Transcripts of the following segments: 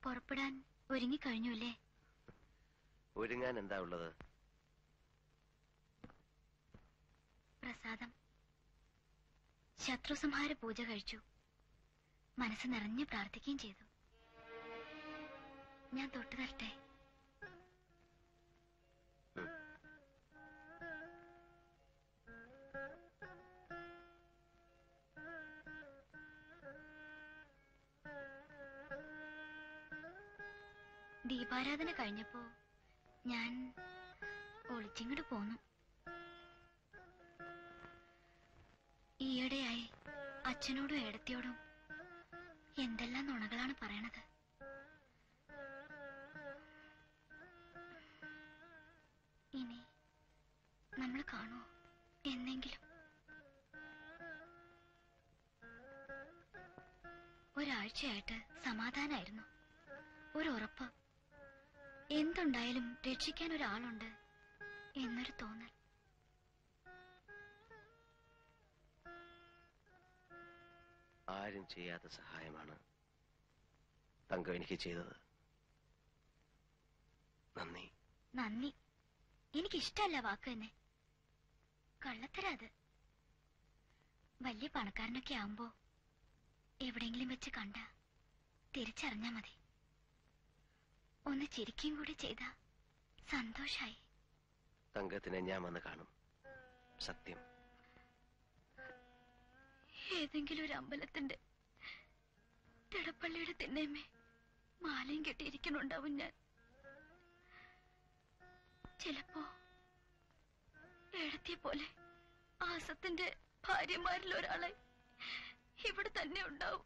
പുറപ്പെടാൻ ഒരുങ്ങിക്കഴിഞ്ഞു അല്ലേ ഒരുങ്ങാൻ എന്താ ഉള്ളത് പ്രസാദം ശത്രുസംഹാര പൂജ കഴിച്ചു മനസ്സ് നിറഞ്ഞ് പ്രാർത്ഥിക്കുകയും ചെയ്തു ഞാൻ തൊട്ടു തരട്ടെ ഉം. ദീപാരാധന കഴിഞ്ഞപ്പോ ഞാൻ ഒളിച്ചിങ്ങോട്ട് പോന്നു ഈയിടെയായി അച്ഛനോടും ഏടത്തിയോടും എന്തെല്ലാം നുണകളാണ് പറയണത് ഇനി നമ്മൾ കാണുമോ എന്നെങ്കിലും ഒരാഴ്ചയായിട്ട് സമാധാനായിരുന്നു ഒരു ഉറപ്പ് എന്തുണ്ടായാലും രക്ഷിക്കാൻ ഒരാളുണ്ട് എന്നൊരു തോന്നൽ ആരും ചെയ്യാത്ത സഹായമാണ് തങ്കം എനിക്ക് ചെയ്തത് നന്ദി നന്ദി എനിക്കിഷ്ടല്ല വാക്ക് തന്നെ കള്ളത്തരാ അത് വലിയ പണക്കാരനൊക്കെ ആവുമ്പോ എവിടെയെങ്കിലും വെച്ച് കണ്ട തിരിച്ചറിഞ്ഞാ മതി ഒന്ന് ചിരിക്കുകയും കൂടി ചെയ്ത സന്തോഷായി തങ്കത്തിനെ ഞാൻ വന്ന് കാണും സത്യം ഏതെങ്കിലും ഒരു അമ്പലത്തിന്റെ തിടപ്പള്ളിയുടെ തിണ്ണേമേ മാലയും കെട്ടിയിരിക്കുന്നുണ്ടാവും ഞാൻ ചിലപ്പോ എഴുത്തിയ പോലെ ആസത്തിന്റെ ഭാര്യമാരിൽ ഒരാളെ ഇവിടെ തന്നെ ഉണ്ടാവും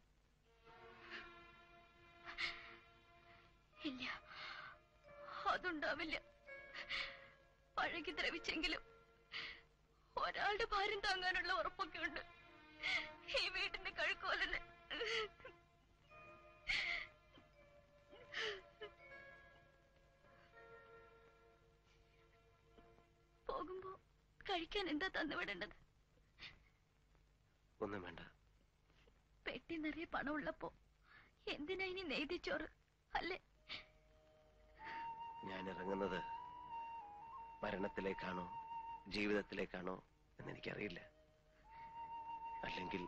ഇല്ല അതുണ്ടാവില്ല പഴകി ദ്രവിച്ചെങ്കിലും ഒരാളുടെ ഭാരം താങ്ങാനുള്ള ഉറപ്പൊക്കെ ഉണ്ട് ഈ വീടിന്റെ കഴുക്കോലന് പോകുമ്പോ കഴിക്കാൻ എന്താ തന്നുവിടേണ്ടത് ഒന്നും വേണ്ട പെട്ടി നിറയെ പണം ഉള്ളപ്പോ എന്തിനാ ഇനി നെയ്തിച്ചോറ് അല്ലേ ഞാൻ ഇറങ്ങുന്നത് മരണത്തിലേക്കാണോ ജീവിതത്തിലേക്കാണോ എന്നെനിക്കറിയില്ല അല്ലെങ്കിൽ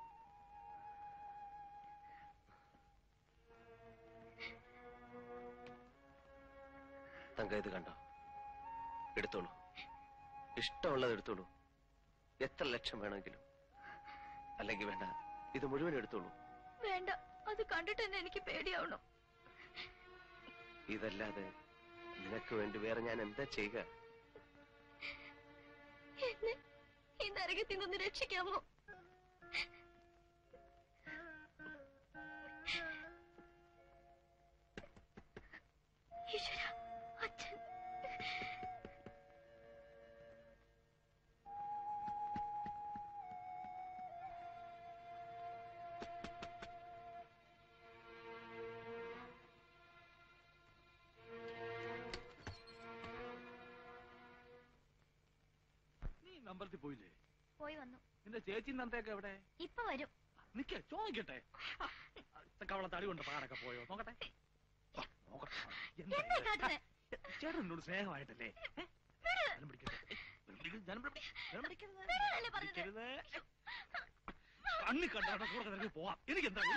തങ്ക ഇത് കണ്ടോ എടുത്തോളൂ ഇഷ്ടമുള്ളത് എടുത്തോളൂ എത്ര ലക്ഷം വേണമെങ്കിലും അല്ലെങ്കിൽ വേണ്ട ഇത് മുഴുവൻ എടുത്തോളൂ വേണ്ട അത് കണ്ടിട്ട് തന്നെ എനിക്ക് പേടിയാവണം ഇതല്ലാതെ നിനക്ക് വേണ്ടി വേറെ ഞാൻ എന്താ ചെയ്യുക എന്നെ ഈ നരകത്തിൽ നിന്ന് രക്ഷിക്കാമോ ഈശ്വര അച്ഛൻ നീ ഇന്ന് അമ്പലത്തിൽ പോയില്ലേ പോയി വന്നു നിന്റെ ചേച്ചി നന്ദയൊക്കെ എവിടെ ഇപ്പൊ വരും നിക്ക ചോദിക്കട്ടെ കവള തടി കൊണ്ട് പാടൊക്കെ പോയോ നോക്കട്ടെ ആ, നോക്കട്ടെ എന്താ എന്താ ഇത്? കാട്ടുന്നെ? ചേട്ടൻ എന്നോട് സ്നേഹമായിട്ടല്ലേ ഏ? ജനം പിടിക്കരുത്. ജനം പിടിക്കരുത്, ജനം പിടി- ജനം പിടിക്കരുത്. വിടല്ലേ പറഞ്ഞത്? പിടിക്കരുത്. കണ്ണി കണ്ടാണ് കൂടെ നിനക്ക് പോവാം എനിക്ക് എന്താ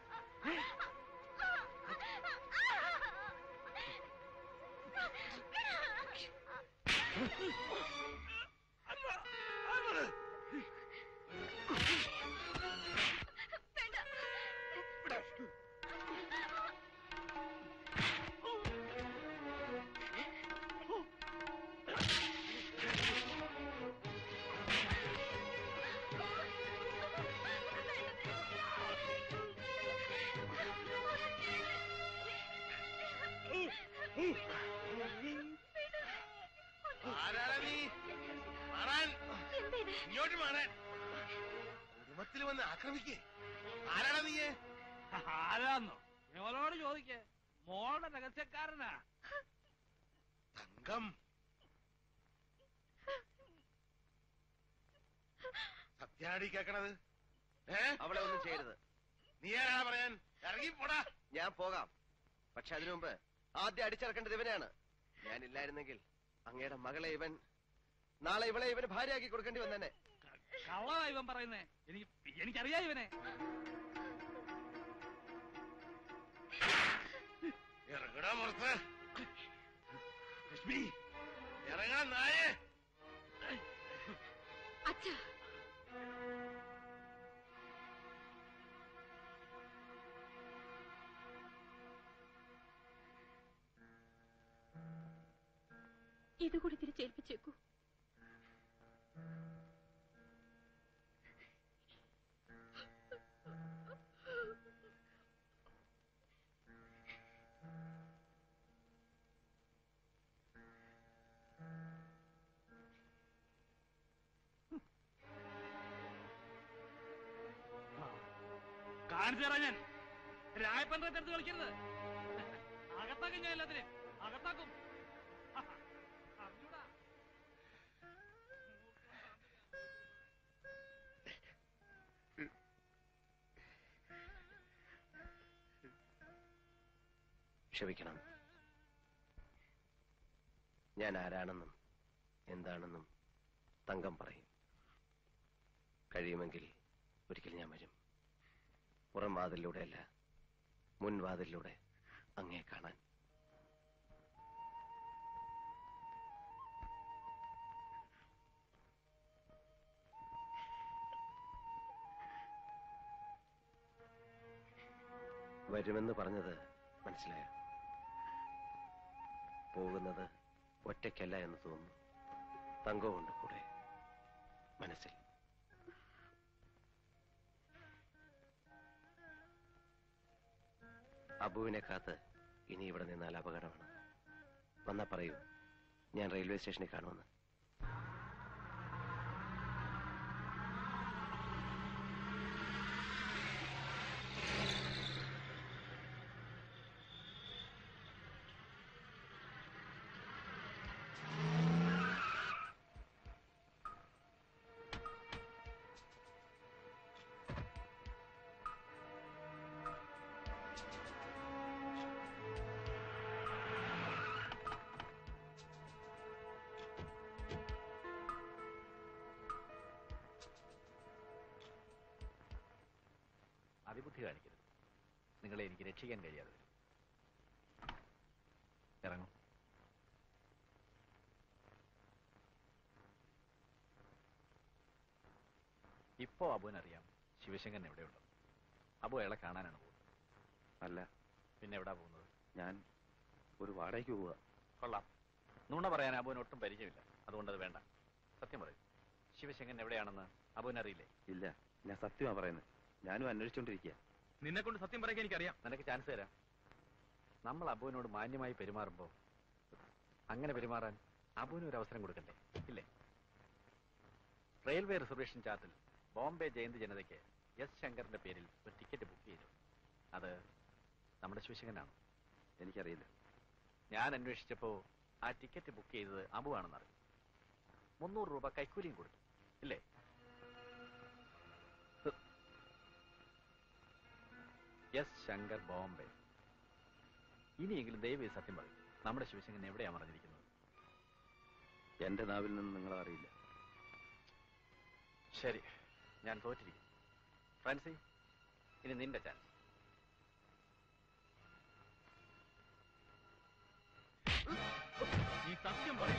ആരാടാ നീ മാറാൻ എന്താ ഇത് ഇങ്ങോട്ട് മാറാൻ കുടുംബത്തിൽ വന്ന് ആക്രമിക്കേ ആരാടാ നീ ആരാന്നോ ഞങ്ങളോട് ചോദിക്കേ മോളുടെ രഹസ്യക്കാരനാ തങ്കം സത്യാടി കേക്കണത് ഏ അവളെ ഒന്നും ചെയ്യരുത് നീ ആരാ പറയാൻ ഇറങ്ങി പോടാ ഞാൻ പോകാം പക്ഷെ അതിനു മുമ്പ് ആദ്യം അടിച്ചിറക്കേണ്ടത് ഇവനെയാണ് ഞാനില്ലായിരുന്നെങ്കിൽ അങ്ങയുടെ മകളെ ഇവൻ നാളെ ഇവളെ ഇവന് ഭാര്യയാക്കി കൊടുക്കേണ്ടി വന്നെ കള്ളതാ ഇവൻ പറയുന്നേ എനിക്ക് എനിക്കറിയാം ഇവനെ ഇറങ്ങടാ മുറത്ത് ലക്ഷ്മി ഇറങ്ങാൻ നായേ അച്ഛാ ഇതുകൂടി തിരിച്ചേൽപ്പിച്ചേക്കൂ കാണിച്ചു തരാം ഞാൻ രായപ്പൻ്റെ അടുത്ത് കളിക്കരുത് അകത്താക്കും ഞാൻ എല്ലാത്തിനും അകത്താക്കും അറിഞ്ഞൂടാ ക്ഷമിക്കണം ഞാൻ ആരാണെന്നും എന്താണെന്നും തങ്കം പറയും കഴിയുമെങ്കിൽ ഒരിക്കൽ ഞാൻ വരും പുറം വാതിലൂടെയല്ല മുൻവാതിലൂടെ അങ്ങേ കാണാൻ വരുമെന്ന് പറഞ്ഞത് മനസ്സിലായോ പോകുന്നത് ഒറ്റയ്ക്കല്ല എന്ന് തോന്നുന്നു തങ്കവുമുണ്ട് കൂടെ മനസ്സിൽ അബുവിനെ കാത്ത് ഇനി ഇവിടെ നിന്നാൽ അപകടമാണ് വന്നാ പറയൂ ഞാൻ റെയിൽവേ സ്റ്റേഷനിൽ കാണുമെന്ന് അതിബുദ്ധി കാണിക്കരുത് നിങ്ങളെ എനിക്ക് രക്ഷിക്കാൻ കഴിയാതെ വരും ഇറങ്ങും ഇപ്പോ അബുവിനറിയാം ശിവശങ്കരൻ എവിടെയുണ്ട് അബു അയാളെ കാണാനാണ് പോകുന്നത് അല്ല പിന്നെ എവിടാ പോകുന്നത് ഞാൻ ഒരു വാടകയ്ക്ക് പോവുക കൊള്ളാം നുണ പറയാൻ അബുവിന് ഒട്ടും പരിചയമില്ല അതുകൊണ്ട് അത് വേണ്ട സത്യം പറയും ശിവശങ്കരൻ എവിടെയാണെന്ന് അബുവിനറിയില്ലേ ഇല്ല ഞാൻ സത്യമാ പറയുന്നത് ഞാനും അന്വേഷിച്ചോണ്ടിരിക്കുക നിന്നെ കൊണ്ട് സത്യം പറയാൻ എനിക്കറിയാം നിനക്ക് ചാൻസ് തരാം നമ്മൾ അബുവിനോട് മാന്യമായി പെരുമാറുമ്പോൾ അങ്ങനെ പെരുമാറാൻ അബുവിന് ഒരു അവസരം കൊടുക്കണ്ടേ ഇല്ലേ റെയിൽവേ റിസർവേഷൻ ചാർട്ടിൽ ബോംബെ ജയന്തി ജനതയ്ക്ക് എസ് ശങ്കറിന്റെ പേരിൽ ഒരു ടിക്കറ്റ് ബുക്ക് ചെയ്തു അത് നമ്മുടെ ശിവശങ്കരനാണ് എനിക്കറിയില്ല ഞാൻ അന്വേഷിച്ചപ്പോ ആ ടിക്കറ്റ് ബുക്ക് ചെയ്തത് അബുവാണെന്ന് അറിഞ്ഞു മുന്നൂറ് രൂപ കൈക്കൂലിയും കൊടുത്തു ഇല്ലേ എസ് ശങ്കർ ബോംബെ ഇനിയെങ്കിലും ദയവ് സത്യം പറയും നമ്മുടെ ശിവശങ്കരൻ എവിടെയാ മറഞ്ഞിരിക്കുന്നത് എന്റെ നാവിൽ നിന്ന് നിങ്ങളെ അറിയില്ല ശരി ഞാൻ തോറ്റിരിക്കും ഫ്രാൻസി ഇനി നിന്റെ ചാൻസ് നീ സത്യം പറയും